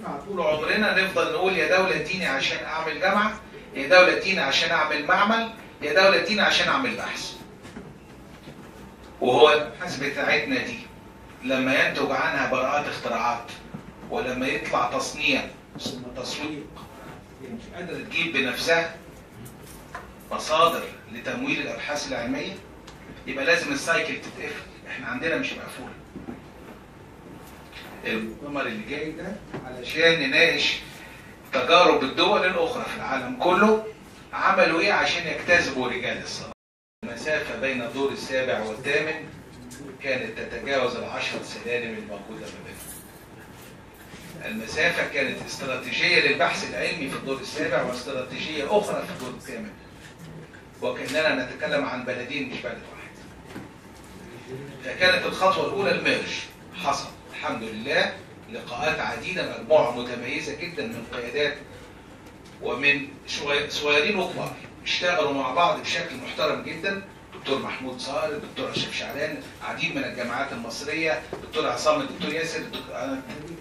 ينفع طول عمرنا نفضل نقول يا دولة اديني عشان اعمل جامعة يا دولة اديني عشان اعمل معمل يا دولة اديني عشان اعمل بحث وهو الابحاث بتاعتنا دي لما ينتج عنها براءات اختراعات ولما يطلع تصنيع ثم تسويق هي مش قادرة تجيب بنفسها مصادر لتمويل الابحاث العلميه يبقى لازم السايكل تتقفل احنا عندنا مش مقفوله المؤتمر اللي جاي ده علشان نناقش تجارب الدول الاخرى في العالم كله عملوا ايه عشان يجتذبوا رجال الصناعه المسافه بين الدور السابع والثامن كانت تتجاوز العشر سلالم الموجوده ما بينهم المسافه كانت استراتيجيه للبحث العلمي في الدور السابع واستراتيجيه اخرى في الدور الثامن وكاننا نتكلم عن بلدين مش بلد واحد فكانت الخطوه الاولى الميرج حصل الحمد لله لقاءات عديده مجموعه متميزه جدا من قيادات ومن شوي- صغيرين وكبار اشتغلوا مع بعض بشكل محترم جدا دكتور محمود صقر الدكتور اشرف شعلان عديد من الجامعات المصريه دكتور عصام الدكتور ياسر الدكتور أنا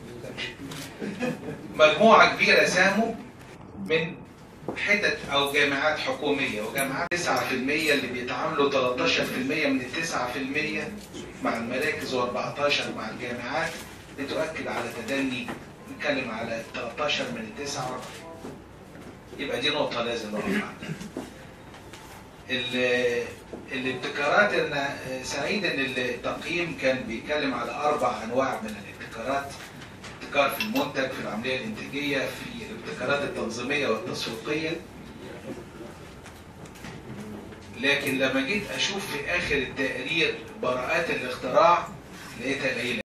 مجموعه كبيره ساهموا من حتت او جامعات حكوميه وجامعات 9% اللي بيتعاملوا 13% من ال 9% مع المراكز و14 مع الجامعات بتؤكد على تدني نتكلم على 13 من ال 49 يبقى دي نقطة لازم نقف عندها. ال- الابتكارات انا سعيد ان التقييم كان بيتكلم على اربع انواع من الابتكارات ابتكار في المنتج في العملية الانتاجية في الابتكارات التنظيمية والتسويقية لكن لما جيت اشوف في اخر التقرير براءات الاختراع لقيتها قليلة